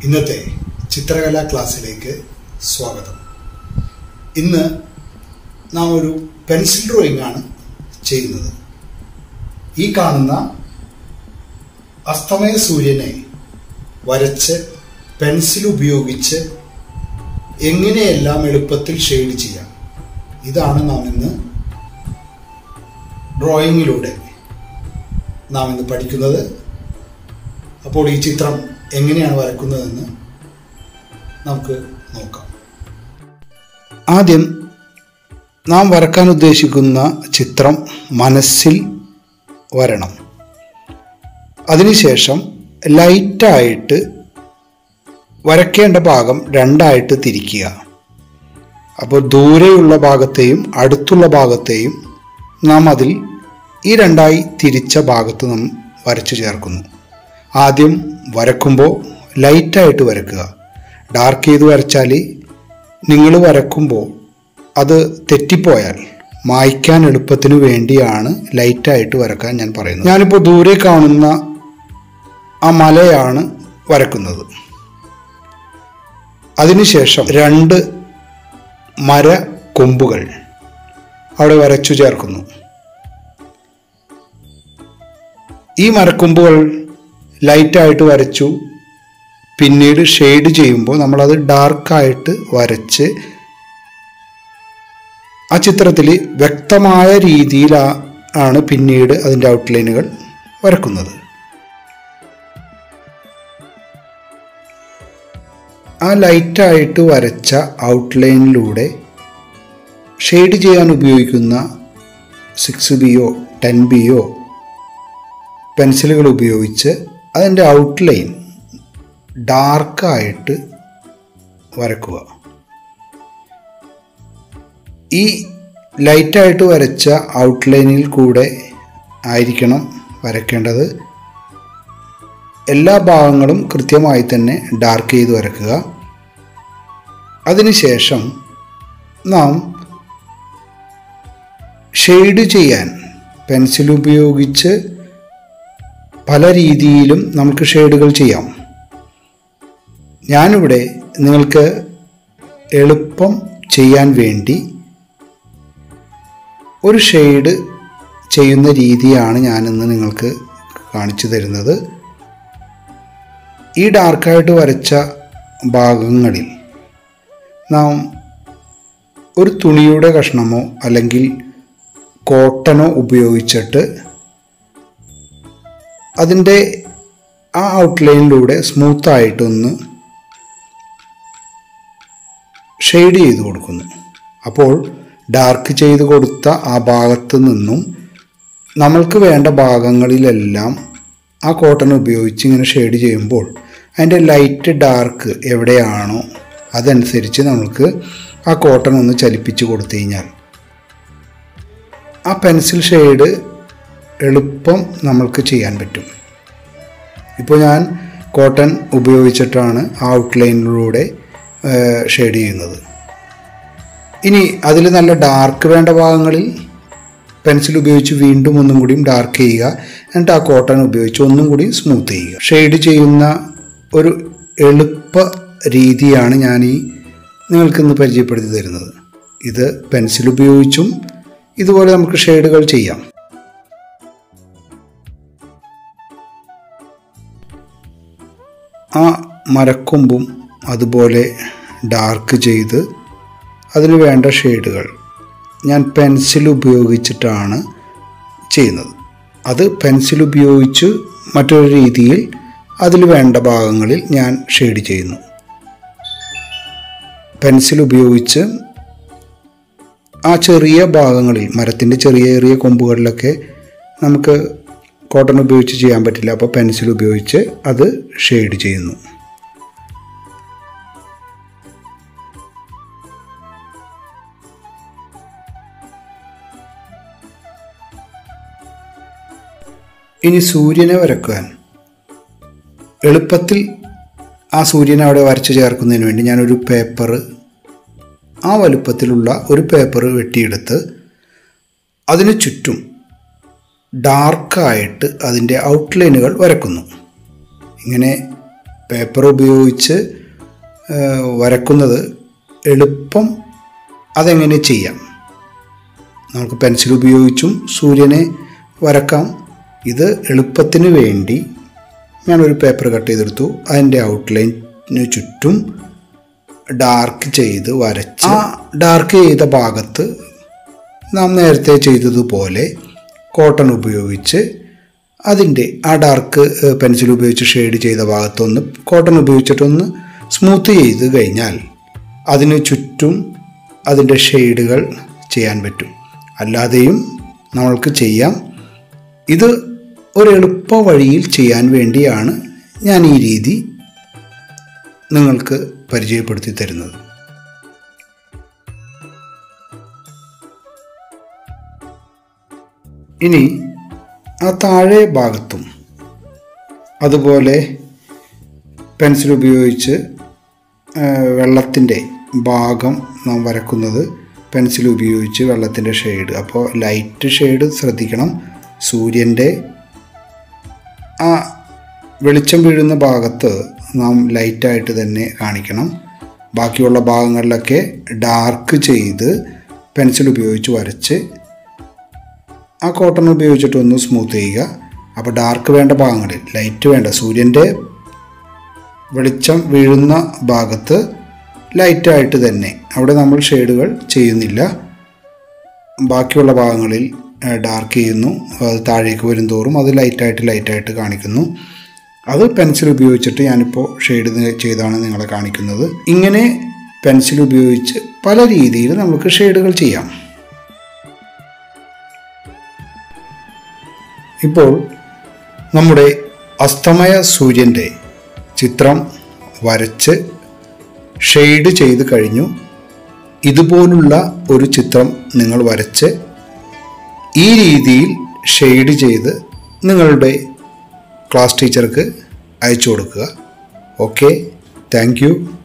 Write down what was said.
ഇന്നത്തെ ചിത്രകലാ ക്ലാസ്സിലേക്ക് സ്വാഗതം ഇന്ന് നാം ഒരു പെൻസിൽ ഡ്രോയിങ് ആണ് ചെയ്യുന്നത് ഈ കാണുന്ന അസ്തമയ സൂര്യനെ വരച്ച് പെൻസിൽ ഉപയോഗിച്ച് എങ്ങനെയെല്ലാം എളുപ്പത്തിൽ ഷെയ്ഡ് ചെയ്യാം ഇതാണ് നാം ഇന്ന് ഡ്രോയിങ്ങിലൂടെ നാം ഇന്ന് പഠിക്കുന്നത് അപ്പോൾ ഈ ചിത്രം എങ്ങനെയാണ് വരക്കുന്നതെന്ന് നമുക്ക് നോക്കാം ആദ്യം നാം വരക്കാൻ ഉദ്ദേശിക്കുന്ന ചിത്രം മനസ്സിൽ വരണം അതിനുശേഷം ലൈറ്റായിട്ട് വരയ്ക്കേണ്ട ഭാഗം രണ്ടായിട്ട് തിരിക്കുക അപ്പോൾ ദൂരെയുള്ള ഭാഗത്തെയും അടുത്തുള്ള ഭാഗത്തെയും നാം അതിൽ ഈ രണ്ടായി തിരിച്ച ഭാഗത്ത് നാം വരച്ചു ചേർക്കുന്നു ആദ്യം വരക്കുമ്പോൾ ലൈറ്റായിട്ട് വരക്കുക ഡാർക്ക് ചെയ്ത് വരച്ചാൽ നിങ്ങൾ വരക്കുമ്പോൾ അത് തെറ്റിപ്പോയാൽ മായ്ക്കാൻ എളുപ്പത്തിന് വേണ്ടിയാണ് ലൈറ്റായിട്ട് വരക്കാൻ ഞാൻ പറയുന്നത് ഞാനിപ്പോൾ ദൂരെ കാണുന്ന ആ മലയാണ് വരക്കുന്നത് അതിനുശേഷം രണ്ട് മര കൊമ്പുകൾ അവിടെ വരച്ചു ചേർക്കുന്നു ഈ മരക്കൊമ്പുകൾ ലൈറ്റായിട്ട് വരച്ചു പിന്നീട് ഷെയ്ഡ് ചെയ്യുമ്പോൾ നമ്മളത് ഡാർക്കായിട്ട് വരച്ച് ആ ചിത്രത്തിൽ വ്യക്തമായ രീതിയിലാണ് പിന്നീട് അതിൻ്റെ ഔട്ട്ലൈനുകൾ വരക്കുന്നത് ആ ലൈറ്റായിട്ട് വരച്ച ഔട്ട്ലൈനിലൂടെ ഷെയ്ഡ് ചെയ്യാൻ ഉപയോഗിക്കുന്ന സിക്സ് ബിയോ ടെൻ ബിയോ പെൻസിലുകൾ ഉപയോഗിച്ച് അതിൻ്റെ ഔട്ട്ലൈൻ ഡാർക്കായിട്ട് വരക്കുക ഈ ലൈറ്റായിട്ട് വരച്ച ഔട്ട്ലൈനിൽ കൂടെ ആയിരിക്കണം വരയ്ക്കേണ്ടത് എല്ലാ ഭാഗങ്ങളും കൃത്യമായി തന്നെ ഡാർക്ക് ചെയ്ത് വരക്കുക അതിനുശേഷം നാം ഷെയ്ഡ് ചെയ്യാൻ പെൻസിൽ ഉപയോഗിച്ച് പല രീതിയിലും നമുക്ക് ഷെയ്ഡുകൾ ചെയ്യാം ഞാനിവിടെ നിങ്ങൾക്ക് എളുപ്പം ചെയ്യാൻ വേണ്ടി ഒരു ഷെയ്ഡ് ചെയ്യുന്ന രീതിയാണ് ഞാനിന്ന് നിങ്ങൾക്ക് കാണിച്ചു തരുന്നത് ഈ ഡാർക്കായിട്ട് വരച്ച ഭാഗങ്ങളിൽ നാം ഒരു തുണിയുടെ കഷ്ണമോ അല്ലെങ്കിൽ കോട്ടനോ ഉപയോഗിച്ചിട്ട് അതിൻ്റെ ആ ഔട്ട്ലൈനിലൂടെ സ്മൂത്തായിട്ടൊന്ന് ഷെയ്ഡ് ചെയ്ത് കൊടുക്കുന്നു അപ്പോൾ ഡാർക്ക് ചെയ്ത് കൊടുത്ത ആ ഭാഗത്ത് നിന്നും നമ്മൾക്ക് വേണ്ട ഭാഗങ്ങളിലെല്ലാം ആ കോട്ടൺ ഉപയോഗിച്ച് ഇങ്ങനെ ഷെയ്ഡ് ചെയ്യുമ്പോൾ അതിൻ്റെ ലൈറ്റ് ഡാർക്ക് എവിടെയാണോ അതനുസരിച്ച് നമുക്ക് ആ കോട്ടൺ ഒന്ന് ചലിപ്പിച്ച് കൊടുത്തു കഴിഞ്ഞാൽ ആ പെൻസിൽ ഷെയ്ഡ് എളുപ്പം നമ്മൾക്ക് ചെയ്യാൻ പറ്റും ഇപ്പോൾ ഞാൻ കോട്ടൺ ഉപയോഗിച്ചിട്ടാണ് ആ ഔട്ട്ലൈനിലൂടെ ഷെയ്ഡ് ചെയ്യുന്നത് ഇനി അതിൽ നല്ല ഡാർക്ക് വേണ്ട ഭാഗങ്ങളിൽ പെൻസിൽ ഉപയോഗിച്ച് വീണ്ടും ഒന്നും കൂടിയും ഡാർക്ക് ചെയ്യുക എന്നിട്ട് ആ കോട്ടൺ ഉപയോഗിച്ച് ഒന്നും കൂടി സ്മൂത്ത് ചെയ്യുക ഷെയ്ഡ് ചെയ്യുന്ന ഒരു എളുപ്പ രീതിയാണ് ഞാൻ ഈ നിങ്ങൾക്കിന്ന് പരിചയപ്പെടുത്തി തരുന്നത് ഇത് പെൻസിൽ ഉപയോഗിച്ചും ഇതുപോലെ നമുക്ക് ഷെയ്ഡുകൾ ചെയ്യാം ആ മരക്കൊമ്പും അതുപോലെ ഡാർക്ക് ചെയ്ത് അതിന് വേണ്ട ഷെയ്ഡുകൾ ഞാൻ പെൻസിൽ ഉപയോഗിച്ചിട്ടാണ് ചെയ്യുന്നത് അത് പെൻസിൽ ഉപയോഗിച്ച് മറ്റൊരു രീതിയിൽ അതിൽ വേണ്ട ഭാഗങ്ങളിൽ ഞാൻ ഷെയ്ഡ് ചെയ്യുന്നു പെൻസിൽ ഉപയോഗിച്ച് ആ ചെറിയ ഭാഗങ്ങളിൽ മരത്തിൻ്റെ ചെറിയ ചെറിയ കൊമ്പുകളിലൊക്കെ നമുക്ക് കോട്ടൺ ഉപയോഗിച്ച് ചെയ്യാൻ പറ്റില്ല അപ്പോൾ പെൻസിൽ ഉപയോഗിച്ച് അത് ഷെയ്ഡ് ചെയ്യുന്നു ഇനി സൂര്യനെ വരക്കാൻ എളുപ്പത്തിൽ ആ സൂര്യനെ അവിടെ വരച്ച് ചേർക്കുന്നതിന് വേണ്ടി ഞാനൊരു പേപ്പർ ആ വലുപ്പത്തിലുള്ള ഒരു പേപ്പർ വെട്ടിയെടുത്ത് അതിന് ചുറ്റും ഡാർക്കായിട്ട് അതിൻ്റെ ഔട്ട്ലൈനുകൾ വരക്കുന്നു ഇങ്ങനെ പേപ്പർ ഉപയോഗിച്ച് ആ, വരക്കുന്നത് എളുപ്പം അതെങ്ങനെ ചെയ്യാം നമുക്ക് പെൻസിൽ ഉപയോഗിച്ചും സൂര്യനെ വരക്കാം ഇത് എളുപ്പത്തിന് വേണ്ടി ഞാനൊരു പേപ്പർ കട്ട് ചെയ്തെടുത്തു അതിൻ്റെ ഔട്ട്ലൈന് ചുറ്റും ഡാർക്ക് ചെയ്ത് വരച്ച് ആ ഡാർക്ക് ചെയ്ത ഭാഗത്ത് നാം നേരത്തെ ചെയ്തതുപോലെ കോട്ടൺ ഉപയോഗിച്ച് അതിൻ്റെ ആ ഡാർക്ക് പെൻസിൽ ഉപയോഗിച്ച് ഷെയ്ഡ് ചെയ്ത ഭാഗത്തൊന്ന് കോട്ടൺ ഉപയോഗിച്ചിട്ടൊന്ന് സ്മൂത്ത് ചെയ്ത് കഴിഞ്ഞാൽ അതിന് ചുറ്റും അതിൻ്റെ ഷെയ്ഡുകൾ ചെയ്യാൻ പറ്റും അല്ലാതെയും നമ്മൾക്ക് ചെയ്യാം ഇത് ഒരു എളുപ്പ വഴിയിൽ ചെയ്യാൻ വേണ്ടിയാണ് ഞാൻ ഈ രീതി നിങ്ങൾക്ക് പരിചയപ്പെടുത്തി തരുന്നത് ഇനി ആ താഴെ ഭാഗത്തും അതുപോലെ പെൻസിൽ ഉപയോഗിച്ച് വെള്ളത്തിൻ്റെ ഭാഗം നാം വരക്കുന്നത് പെൻസിൽ ഉപയോഗിച്ച് വെള്ളത്തിൻ്റെ ഷെയ്ഡ് അപ്പോൾ ലൈറ്റ് ഷെയ്ഡ് ശ്രദ്ധിക്കണം സൂര്യൻ്റെ ആ വെളിച്ചം വീഴുന്ന ഭാഗത്ത് നാം ലൈറ്റായിട്ട് തന്നെ കാണിക്കണം ബാക്കിയുള്ള ഭാഗങ്ങളിലൊക്കെ ഡാർക്ക് ചെയ്ത് പെൻസിൽ ഉപയോഗിച്ച് വരച്ച് ആ കോട്ടൺ ഉപയോഗിച്ചിട്ടൊന്ന് സ്മൂത്ത് ചെയ്യുക അപ്പോൾ ഡാർക്ക് വേണ്ട ഭാഗങ്ങളിൽ ലൈറ്റ് വേണ്ട സൂര്യൻ്റെ വെളിച്ചം വീഴുന്ന ഭാഗത്ത് ലൈറ്റായിട്ട് തന്നെ അവിടെ നമ്മൾ ഷെയ്ഡുകൾ ചെയ്യുന്നില്ല ബാക്കിയുള്ള ഭാഗങ്ങളിൽ ഡാർക്ക് ചെയ്യുന്നു അത് താഴേക്ക് വരും തോറും അത് ലൈറ്റായിട്ട് ലൈറ്റായിട്ട് കാണിക്കുന്നു അത് പെൻസിൽ ഉപയോഗിച്ചിട്ട് ഞാനിപ്പോൾ ഷെയ്ഡ് ചെയ്താണ് നിങ്ങളെ കാണിക്കുന്നത് ഇങ്ങനെ പെൻസിൽ ഉപയോഗിച്ച് പല രീതിയിൽ നമുക്ക് ഷെയ്ഡുകൾ ചെയ്യാം ഇപ്പോൾ നമ്മുടെ അസ്തമയ സൂര്യൻ്റെ ചിത്രം വരച്ച് ഷെയ്ഡ് ചെയ്ത് കഴിഞ്ഞു ഇതുപോലുള്ള ഒരു ചിത്രം നിങ്ങൾ വരച്ച് ഈ രീതിയിൽ ഷെയ്ഡ് ചെയ്ത് നിങ്ങളുടെ ക്ലാസ് ടീച്ചർക്ക് അയച്ചു കൊടുക്കുക ഓക്കെ താങ്ക് യു